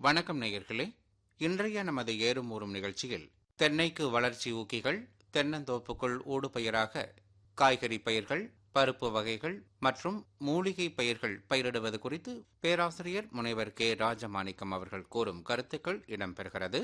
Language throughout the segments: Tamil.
வணக்கம் நேயர்களே இன்றைய நமது ஏறும் ஊறும் நிகழ்ச்சியில் தென்னைக்கு வளர்ச்சி ஊக்கிகள் தென்னந்தோப்புக்குள் ஊடுபயிராக காய்கறி பயிர்கள் பருப்பு வகைகள் மற்றும் மூலிகை பயிர்கள் பயிரிடுவது குறித்து பேராசிரியர் முனைவர் கே ராஜமாணிக்கம் அவர்கள் கூறும் கருத்துக்கள் இடம்பெறுகிறது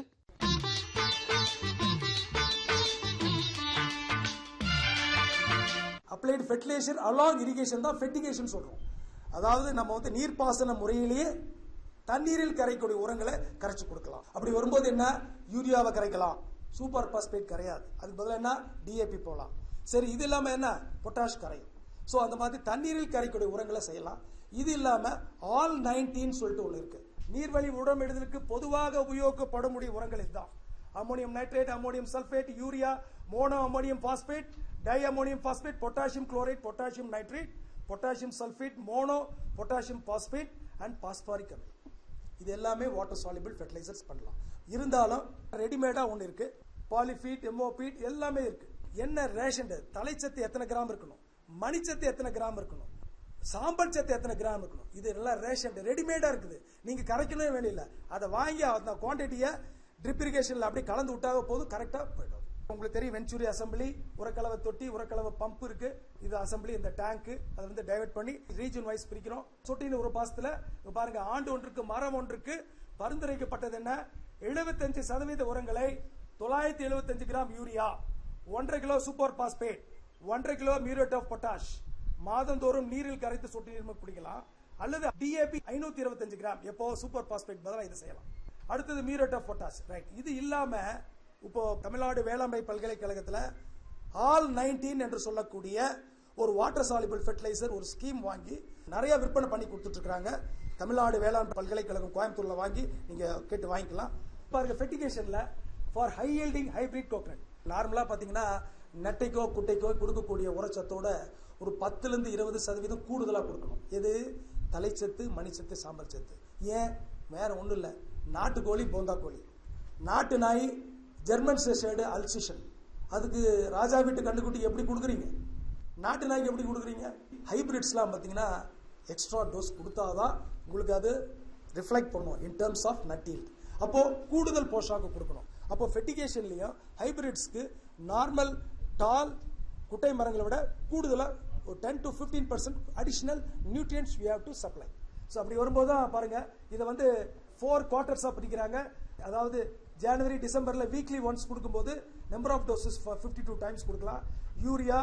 அப்ளைடு ஃபெர்டிலைசர் அலாங் இரிகேஷன் தான் ஃபெர்டிகேஷன் சொல்றோம் அதாவது நம்ம வந்து நீர்ப்பாசன முறையிலேயே தண்ணீரில் கரைக்கூடிய உரங்களை கரைச்சு கொடுக்கலாம் அப்படி வரும்போது என்ன யூரியாவை கரைக்கலாம் சூப்பர் பாஸ்பேட் கரையாது அதுக்கு பதிலாக என்ன டிஏபி போகலாம் சரி இது இல்லாம என்ன பொட்டாஷ் கரையும் ஸோ அந்த மாதிரி தண்ணீரில் கரைக்கூடிய உரங்களை செய்யலாம் இது இல்லாம ஆல் நைன்டீன் சொல்லிட்டு ஒன்று இருக்கு நீர்வழி உரமிடுதலுக்கு பொதுவாக உபயோகப்படக்கூடிய உரங்கள் இதுதான் ammonium nitrate ammonium sulphate urea mono ammonium phosphate di ammonium phosphate potassium chloride potassium nitrate potassium sulphate mono potassium phosphate and phosphoric அமிலம் இது எல்லாமே வாட்டர் சாலிபிள் ஃபெர்டிலைசர்ஸ் பண்ணலாம் இருந்தாலும் ரெடிமேடா ஒன்று இருக்கு பாலிஃபீட் எம்ஓபீட் எல்லாமே இருக்கு என்ன ரேஷன் தலைச்சத்து எத்தனை கிராம் இருக்கணும் மணிச்சத்து எத்தனை கிராம் இருக்கணும் சாம்பல் சத்து எத்தனை கிராம் இருக்கணும் இது எல்லாம் ரேஷன் ரெடிமேடா இருக்குது நீங்க கரைக்கவே வேண்டியில்லை அதை வாங்கி அந்த குவான்டிட்டியை ட்ரிப் இரிகேஷன்ல அப்படியே கலந்து விட்டாக போதும் கரெக்டா போயிடும் உங்களுக்கு தெரியும் வெஞ்சூரி அசம்பிளி உரக்கலவை தொட்டி உரக்கலவை பம்ப் இருக்கு இது அசம்பிளி இந்த டேங்க் அதை வந்து டைவர்ட் பண்ணி ரீஜன் வைஸ் பிரிக்கிறோம் சொட்டின ஒரு பாசத்துல இங்க பாருங்க ஆண்டு ஒன்றுக்கு மரம் ஒன்றுக்கு பரிந்துரைக்கப்பட்டது என்ன எழுபத்தஞ்சு சதவீத உரங்களை தொள்ளாயிரத்தி எழுபத்தஞ்சு கிராம் யூரியா ஒன்றரை கிலோ சூப்பர் பாஸ்பேட் ஒன்றரை கிலோ மியூரேட் ஆஃப் பொட்டாஷ் மாதந்தோறும் நீரில் கரைத்து சொட்டு நீர் குடிக்கலாம் அல்லது டிஏபி ஐநூத்தி இருபத்தஞ்சு கிராம் எப்போ சூப்பர் பாஸ்பேட் பதிலாக இதை செய்யலாம் அடுத்தது மியூரேட் ஆஃப் பொட்டாஷ் ரைட் இது இல்லாம இப்போ தமிழ்நாடு வேளாண்மை பல்கலைக்கழகத்தில் ஆல் நைன்டீன் என்று சொல்லக்கூடிய ஒரு வாட்டர் சாலிபிள் ஃபெர்டிலைசர் ஒரு ஸ்கீம் வாங்கி நிறைய விற்பனை பண்ணி கொடுத்துட்டு இருக்காங்க தமிழ்நாடு வேளாண் பல்கலைக்கழகம் கோயம்புத்தூர்ல வாங்கி நீங்க கேட்டு வாங்கிக்கலாம் பாருங்க ஃபெர்டிகேஷன்ல for high yielding hybrid coconut நார்மலா பாத்தீங்கன்னா நெட்டைக்கோ குட்டைக்கோ கொடுக்கக்கூடிய உரச்சத்தோட ஒரு பத்துல இருந்து இருபது சதவீதம் கூடுதலா கொடுக்கணும் எது தலைச்சத்து மணிச்சத்து சாம்பல் சத்து ஏன் வேற ஒண்ணும் இல்ல நாட்டுக்கோழி போந்தா கோழி நாட்டு நாய் ஜெர்மன் ஷெஷர்டு அல்சிஷன் அதுக்கு ராஜா வீட்டு கண்டுக்குட்டி எப்படி கொடுக்குறீங்க நாட்டு நாய்க்கு எப்படி கொடுக்குறீங்க ஹைபிரிட்ஸ்லாம் பார்த்தீங்கன்னா எக்ஸ்ட்ரா டோஸ் கொடுத்தாதான் உங்களுக்கு அது ரிஃப்ளெக்ட் பண்ணும் இன் டர்ம்ஸ் ஆஃப் நட்டீல் அப்போ கூடுதல் போஷாக்கு கொடுக்கணும் அப்போ ஃபெட்டிகேஷன்லயும் ஹைபிரிட்ஸ்க்கு நார்மல் டால் குட்டை மரங்களை விட கூடுதலாக ஒரு ten to fifteen percent additional nutrients we have to supply so அப்படி வரும்போது தான் பாருங்க இதை வந்து ஃபோர் குவார்டர்ஸாக பிரிக்கிறாங்க அதாவது ஜனவரி டிசம்பர்ல வீக்லி ஒன்ஸ் கொடுக்கும்போது number of doses fifty two times கொடுக்கலாம் urea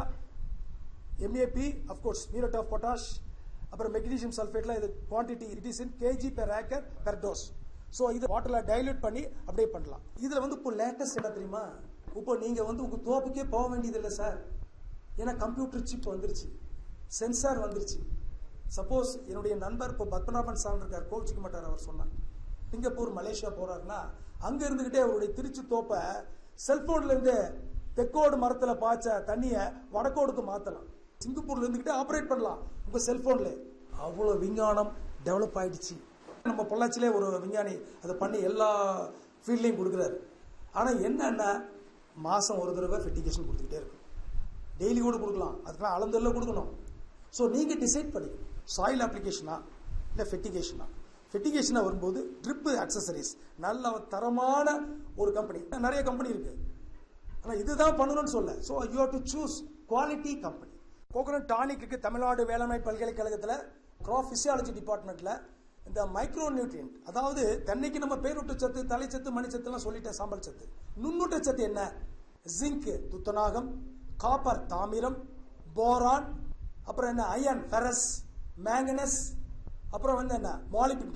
MAP of course muriate of potash அப்புறம் மெக்னீசியம் சல்ஃபேட்ல இது quantity it is in KG per acre per dose so இது வாட்டர்ல டைல்யூட் பண்ணி அப்படியே பண்ணலாம் இதுல வந்து இப்போ லேட்டஸ்ட் என்ன தெரியுமா இப்போ நீங்க வந்து உங்க தோப்புக்கே போக வேண்டியது இல்லை சார் ஏன்னா கம்ப்யூட்டர் சிப் வந்துருச்சு சென்சார் வந்துருச்சு சப்போஸ் என்னுடைய நண்பர் இப்போ பத்மநாபன் சார் இருக்கார் கோவிச்சுக்க மாட்டார் அவர் சொன்னார் சிங்கப்பூர் மலேசியா போறாருன்னா அங்க இருந்துகிட்டே அவருடைய திருச்சி தோப்பை செல்போன்ல இருந்து தெக்கோடு மரத்துல பாய்ச்ச தண்ணிய வடக்கோடுக்கு மாத்தலாம் சிங்கப்பூர்ல இருந்துகிட்டே ஆபரேட் பண்ணலாம் உங்க செல்போன்ல அவ்வளவு விஞ்ஞானம் டெவலப் ஆயிடுச்சு நம்ம பொள்ளாச்சியிலே ஒரு விஞ்ஞானி அதை பண்ணி எல்லா ஃபீல்ட்லையும் கொடுக்குறாரு ஆனா என்னன்னா மாசம் ஒரு தடவை ஃபெட்டிகேஷன் கொடுத்துக்கிட்டே இருக்கும் டெய்லி கூட கொடுக்கலாம் அதுக்கெல்லாம் அளந்தெல்லாம் கொடுக்கணும் ஸோ நீங்க டிசைட் பண்ணி சாயில் அப்ளிகேஷனா இல்லை ஃபெட்டிகேஷனா ஃபெட்டிகேஷனா வரும்போது ட்ரிப் அக்சசரிஸ் நல்ல தரமான ஒரு கம்பெனி நிறைய கம்பெனி இருக்கு ஆனா இதுதான் பண்ணணும்னு சொல்ல so you have to choose quality company coconut tonic Tamil Nadu வேளாண்மை பல்கலைக்கழகத்தில் கிராப் பிசியாலஜி டிபார்ட்மெண்ட்ல இந்த மைக்ரோ நியூட்ரியன்ட் அதாவது தென்னைக்கு நம்ம பேரூட்ட சத்து தலைச்சத்து மணிச்சத்து எல்லாம் சொல்லிட்டேன் சாம்பல் சத்து நுண்ணூட்ட சத்து என்ன ஜிங்க் துத்தநாகம் காப்பர் தாமிரம் போரான் அப்புறம் என்ன அயன் ஃபெரஸ் மேங்கனஸ் அப்புறம் வந்து என்ன மாலிபின்